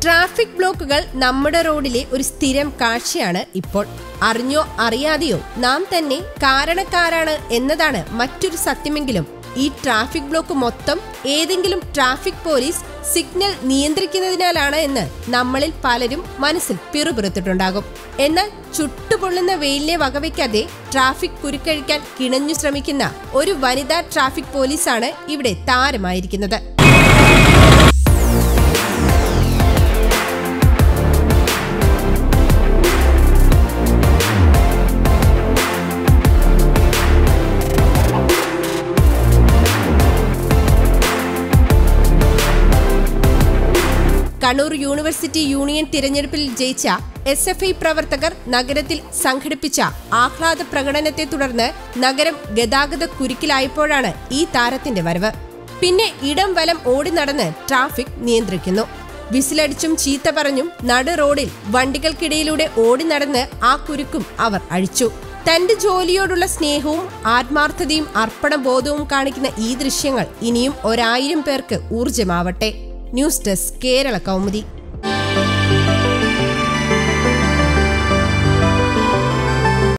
traffic ബ്ലോക്കുകൾ നമ്മുടെ റോഡിലെ ഒരു സ്ഥിരം കാഴ്ചയാണ് ഇപ്പോൾ അറിഞ്ഞോ അറിയാതെയോ നാം തന്നെ കാരണക്കാരാണ് എന്നതാണ് മറ്റൊരു സത്യമെങ്കിലും ഈ ട്രാഫിക് ബ്ലോക്ക് മൊത്തം ഏതെങ്കിലും ട്രാഫിക് പോലീസ് സിഗ്നൽ നിയന്ത്രിക്കുന്നതിനാലാണ് എന്ന് നമ്മളിൽ പലരും മനസ്സിൽ പിറുപിറുത്തിട്ടുണ്ടാകും എന്നാൽ ചുട്ടുപൊള്ളുന്ന വെയിലിനെ വകവയ്ക്കാതെ ട്രാഫിക് കുരുക്കഴിക്കാൻ കിണഞ്ഞു ശ്രമിക്കുന്ന ഒരു വനിതാ ട്രാഫിക് പോലീസാണ് ഇവിടെ താരമായിരിക്കുന്നത് കണ്ണൂർ യൂണിവേഴ്സിറ്റി യൂണിയൻ തിരഞ്ഞെടുപ്പിൽ ജയിച്ച എസ് എഫ് ഐ പ്രവർത്തകർ നഗരത്തിൽ സംഘടിപ്പിച്ച ആഹ്ലാദ പ്രകടനത്തെ തുടർന്ന് നഗരം ഗതാഗത കുരുക്കിലായപ്പോഴാണ് ഈ താരത്തിന്റെ വരവ് പിന്നെ ഇടം വലം ഓടി നടന്ന് ട്രാഫിക് നിയന്ത്രിക്കുന്നു വിസിലടിച്ചും ചീത്ത പറഞ്ഞും നടു റോഡിൽ വണ്ടികൾക്കിടയിലൂടെ ഓടി നടന്ന് ആ കുരുക്കും അവർ അഴിച്ചു തന്റെ ജോലിയോടുള്ള സ്നേഹവും ആത്മാർത്ഥതയും അർപ്പണബോധവും കാണിക്കുന്ന ഈ ദൃശ്യങ്ങൾ ഇനിയും ഒരായിരം പേർക്ക് ഊർജമാവട്ടെ ന്യൂസ് ഡെസ്ക് കേരള കൗമുദി